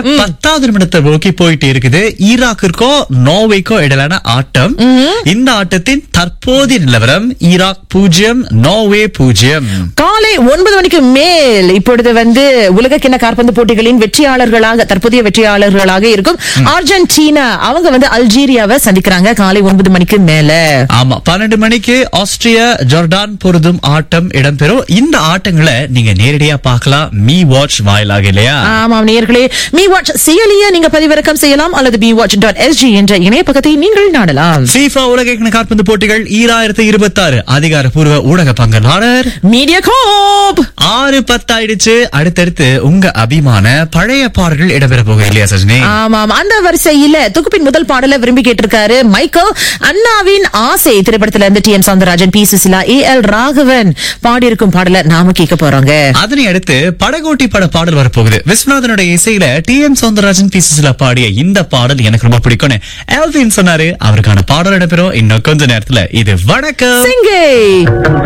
பத்தாவது நிமிடத்தை நோக்கி போயிட்டு இருக்குது ஈராக்கிற்கும் நோர்வேக்கும் இடையிலான ஆட்டம் இந்த ஆட்டத்தின் தற்போதைய நிலவரம் ஈராக் பூஜ்ஜியம் நோர்வே பூஜ்ஜியம் காலை ஒன்பது மணிக்கு மேல் இப்பொழுது வந்து உலக கிண்ண காற்பந்து போட்டிகளின் வெற்றியாளர்களாக தற்போதைய வெற்றியாளர்களாக இருக்கும் அர்ஜென்டினா அவங்க வந்து அல்ஜீரியாவை சந்திக்கிறாங்க காலை ஒன்பது மணிக்கு மேல ஆமா பன்னெண்டு மணிக்கு ஆஸ்திரியா ஜோர்டான் பொருதும் ஆட்டம் இடம்பெறும் இந்த ஆட்டங்களை நீங்க நேரடியா பார்க்கலாம் மீ வாட்ச் வாயிலாக இல்லையா ஆமாம் நேயர்களே மீ வாட்ச் செயலியை நீங்க பதிவிறக்கம் செய்யலாம் அல்லது மீ வாட்ச் டாட் எஸ்ஜி என்ற இணைய பக்கத்தை நீங்கள் நாடலாம் FIFA உலக கிண்ண காற்பந்து போட்டிகள் ஈராயிரத்தி இருபத்தி ஆறு அதிகாரப்பூர்வ ஊடக பங்களாளர் மீடியா கோப் ஆறு பத்தாயிடுச்சு அடுத்தடுத்து உங்க அபிமான பழைய பாடல்கள் இடம்பெற போகுது இல்லையா சஜினி ஆமாம் அந்த வரிசையில தொகுப்பின் முதல் பாடலை விரும்பி கேட்டிருக்காரு மைக்கேல் அண்ணாவின் ஆசை திரைப்படத்துல இருந்து T N Soundararajan P Susheela A L Raghavan பாடியிருக்கும் பாடலை நாம கேட்க போறோங்க அதனை அடுத்து படகோட்டி பட பாடல் வரப்போகுது விஸ்வநாதனுடைய இசையில T M Soundararajan P Susheela பாடிய இந்த பாடல் எனக்கு ரொம்ப பிடிக்கும்னு எல்வின் சொன்னாரு அவருக்கான பாடல் இடம்பெறும் இன்னும் கொஞ்ச நேரத்துல இது வணக்கம் சிங்கை